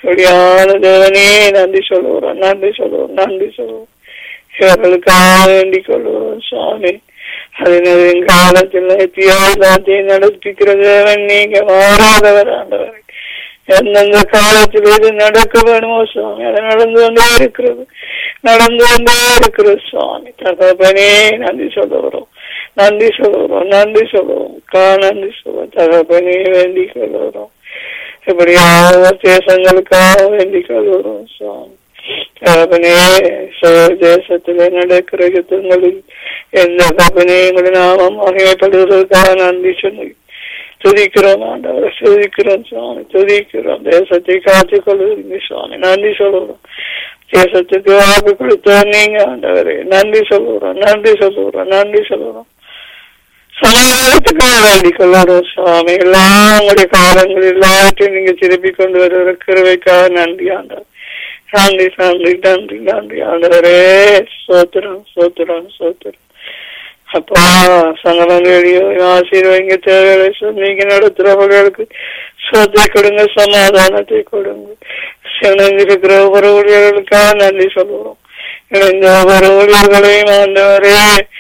அப்படியான தேவனே நன்றி சொல்லுவோம் நன்றி சொல்லுவோம் நன்றி சொல்லுவோம் இவர்களுக்காக வேண்டிக் கொள்வோம் சுவாமி அதனது காலத்தில் எல்லாத்தையும் நடத்திக்கிற தேவன் நீங்க மாறாதவர் ஆண்டவர் எந்தெந்த காலத்தில் எது நடக்க வேணுமோ சுவாமி அது நடந்து கொண்டே இருக்கிறது நடந்து கொண்டே இருக்கிறது சுவாமி தகப்பனே நன்றி சொல்லுகிறோம் நன்றி சொல்லுகிறோம் நன்றி சொல்லுவோம் கா நன்றி சொல்லுவோம் தகப்பனே வேண்டிக் கொள்கிறோம் இப்படியாக தேசங்களுக்காக வேண்டிக் கொள்கிறோம் சுவாமி தகப்பனே தேசத்திலே நடக்கிற யுத்தங்களில் எந்த தகப்பனே எங்களுடைய நாமம் மகிமைப்படுவதற்காக நன்றி சொல்லி துதிக்கிறோம் ஆண்டவரை துதிக்கிறோம் சுவாமி துதிக்கிறோம் தேசத்தை காத்துக் கொள்ளுங்க சுவாமி நன்றி சொல்லுறோம் தேசத்துக்கு வாக்கு கொடுத்த நீங்க ஆண்டவரே நன்றி சொல்லுறோம் நன்றி சொல்லுறோம் நன்றி சொல்லுறோம் சமாதானத்துக்காக வேண்டிக் கொள்ளுறோம் சுவாமி எல்லாம் உங்களுடைய காலங்கள் எல்லாவற்றையும் நீங்க திருப்பி கொண்டு வருகிற கிருவைக்காக நன்றி ஆண்டவர் நன்றி நன்றி நன்றி நன்றி ஆண்டவரே சோத்திரம் சோத்திரம் சோத்திரம் அப்பா சங்கடம் ரேடியோ ஆசீர்வங்க தேவைகளை சொன்னீங்க நடத்துறவர்களுக்கு சொத்தை கொடுங்க சமாதானத்தை கொடுங்க இணைந்திருக்கிற ஒவ்வொரு ஊழியர்களுக்காக நன்றி சொல்லுவோம் இணைந்த ஒவ்வொரு ஊழியர்களையும் ஆண்டவரே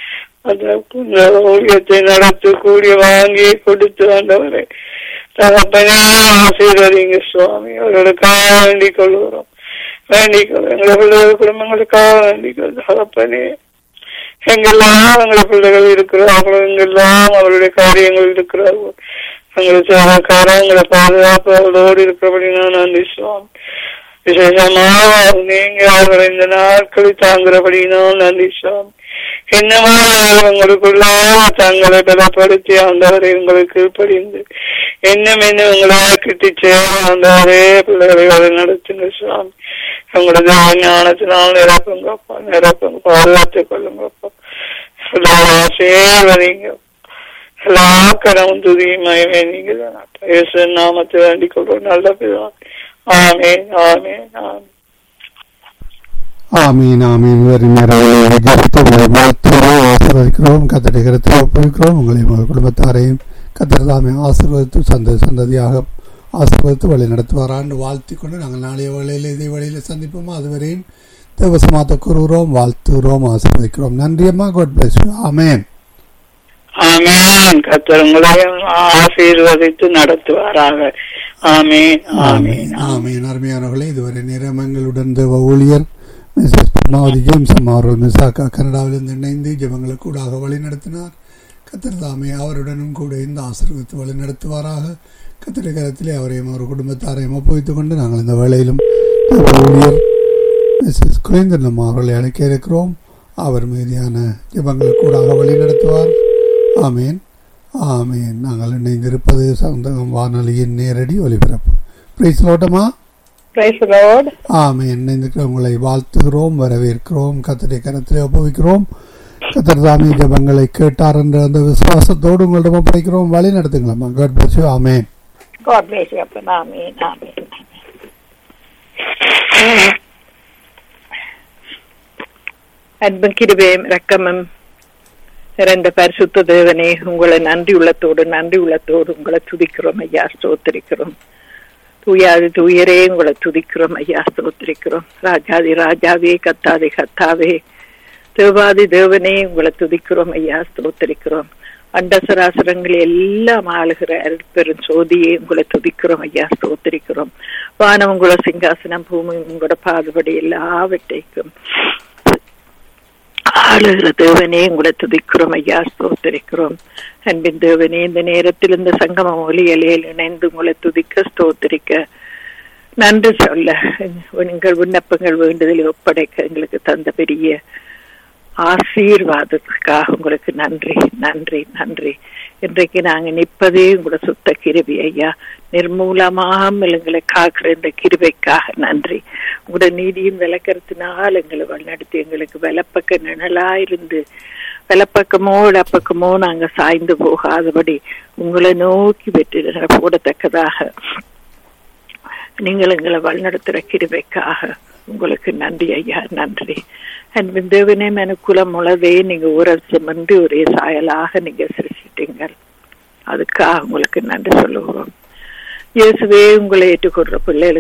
அந்த ஊழியத்தை நடத்தக்கூடிய வாங்கி கொடுத்து ஆண்டவரே தகப்பனே ஆசீர்வதிங்க சுவாமி அவர்களுக்காக வேண்டிக் கொள்கிறோம் வேண்டிக் கொள்ளும் எங்களுடைய குடும்பங்களுக்காக வேண்டிக் கொள்ளும் தகப்பனே எங்கெல்லாம் எங்களை பிள்ளைகள் இருக்கிறார்களோ எங்கெல்லாம் அவருடைய காரியங்கள் இருக்கிறார்களோ எங்களுக்கு காரியங்களை பாதுகாப்பு அவர்களோடு இருக்கிறபடி நான் நன்றி சுவாமி விசேஷமாக நீங்க அவர்கள் இந்த நாட்களை தாங்குறபடினால் நன்றி சுவாமி என்னமாக உங்களுக்குள்ள தங்களை பலப்படுத்தி ஆண்டவரை உங்களுக்கு படிந்து இன்னும் இன்னும் உங்களை கிட்டி சேர ஆண்டவரே பிள்ளைகளை வழி நடத்துங்க சுவாமி உங்களது ஞானத்தினால் நிரப்புங்கப்பா நிரப்புங்க பாதுகாத்துக் கொள்ளுங்கப்பா சேவதிங்க எல்லா கடவும் துதியுமாயவே நீங்க தான் நாமத்தை வேண்டிக் கொள்வோம் நல்ல பிதா ஆமே ஆமே ஆமே ஆமீன் ஆமீன் வேறு நேரம் ஜபித்து உங்களை வாழ்த்துகிறோம் ஆசீர்வதிக்கிறோம் கத்தடை கருத்தை ஒப்புவிக்கிறோம் உங்களையும் உங்கள் குடும்பத்தாரையும் கத்தர் தாமே ஆசீர்வதித்து சந்த சந்ததியாக ஆசீர்வதித்து வழி நடத்துவாரான்னு வாழ்த்தி கொண்டு நாங்கள் நாளைய வேளையில் இதே வழியில் சந்திப்போம் அதுவரையும் தேவசமாத்த கூறுகிறோம் வாழ்த்துகிறோம் ஆசீர்வதிக்கிறோம் நன்றி அம்மா காட் பிளஸ் ஆமேன் ஆமேன் கத்தர் உங்களையும் ஆசீர்வதித்து நடத்துவாராக ஆமேன் ஆமேன் ஆமேன் அருமையானவர்களே இதுவரை நேரம் எங்களுடன் தேவ ஊழியர் மிஸ்ஸஸ் பத்மாவதி ஜேம்ஸ் அம்மா அவர்கள் மிஸ்ஸாக்கா கனடாவிலிருந்து இணைந்து ஜபங்களுக்கு கூடாக வழி நடத்தினார் கத்தர் தாமே அவருடனும் கூட இந்த ஆசீர்வத்து வழி நடத்துவாராக கத்திர கரத்திலே அவரையும் அவர் குடும்பத்தாரையும் ஒப்புவித்துக் கொண்டு நாங்கள் இந்த வேளையிலும் ஊழியர் மிஸ்ஸஸ் குலேந்திரன் அம்மா அவர்களை அழைக்க இருக்கிறோம் அவர் மீதியான ஜபங்களுக்கு கூடாக வழி நடத்துவார் ஆமேன் ஆமேன் நாங்கள் இணைந்திருப்பது சந்தகம் வானொலியின் நேரடி ஒலிபரப்பு பிரைஸ் லோட்டமா ஆமேன் இணைந்திருக்கிற உங்களை வாழ்த்துகிறோம் வரவேற்கிறோம் கத்தரை கரத்திலே ஒப்புவிக்கிறோம் கத்தர் தாமி ஜபங்களை கேட்டார் என்ற அந்த விசுவாசத்தோடு உங்களிடம் ஒப்படைக்கிறோம் வழி நடத்துங்களா காட் பிளஸ் யூ ஆமேன் God bless you. Amen. Amen. அன்பும் கிருபையும் ரக்கமும் நிறைந்த பரிசுத்த தேவனே உங்களை நன்றி உள்ளத்தோடு நன்றி உள்ளத்தோடு உங்களை துதிக்கிறோம் ஐயா ஸ்தோத்திரிக்கிறோம் தூயாது தூயரே உங்களை துதிக்கிறோம் ஐயா ஸ்தோத்திரிக்கிறோம் ராஜாதி ராஜாவே கத்தாதி கத்தாவே தேவாதி தேவனே உங்களை துதிக்கிறோம் ஐயா ஸ்தோத்திரிக்கிறோம் அண்டசராசரங்கள் எல்லாம் ஆளுகிற அருட்பெரும் சோதியை உங்களை துதிக்கிறோம் ஐயா ஸ்தோத்திரிக்கிறோம் வானம் உங்களோட சிங்காசனம் பூமி உங்களோட பாதுபடி எல்லாவற்றைக்கும் ஆளுகிற தேவனே உங்களை துதிக்கிறோம் ஐயா ஸ்தோத்திரிக்கிறோம் அன்பின் தேவனே இந்த நேரத்தில் இந்த சங்கம ஒலியலையில் இணைந்து உங்களை துதிக்க ஸ்தோத்திரிக்க நன்றி சொல்ல உங்கள் விண்ணப்பங்கள் வேண்டுதலை ஒப்படைக்க எங்களுக்கு தந்த பெரிய ஆசீர்வாதத்துக்காக உங்களுக்கு நன்றி நன்றி நன்றி இன்றைக்கு நாங்க நிற்பதே உங்களோட சுத்த கிருபி ஐயா நிர்மூலமாமல் எங்களை காக்கிற இந்த கிருபைக்காக நன்றி உங்களோட நீதியும் விளக்கறதுனால் எங்களை வழிநடத்தி எங்களுக்கு வெலப்பக்க நிழலாயிருந்து வெலப்பக்கமோ இடப்பக்கமோ நாங்க சாய்ந்து போகாதபடி உங்களை நோக்கி வெற்றி போடத்தக்கதாக நீங்கள் எங்களை வழிநடத்துற கிருபைக்காக உங்களுக்கு நன்றி ஐயா நன்றி அன்பின் தேவனே மனுக்குலம் முளவே நீங்க ஊரல் சுமந்து ஒரே சாயலாக நீங்க சிரிச்சிட்டீங்க அதுக்காக உங்களுக்கு நன்றி சொல்லுகிறோம் இயேசுவே உங்களை ஏற்றுக்கொள்ற பிள்ளைகளுக்கு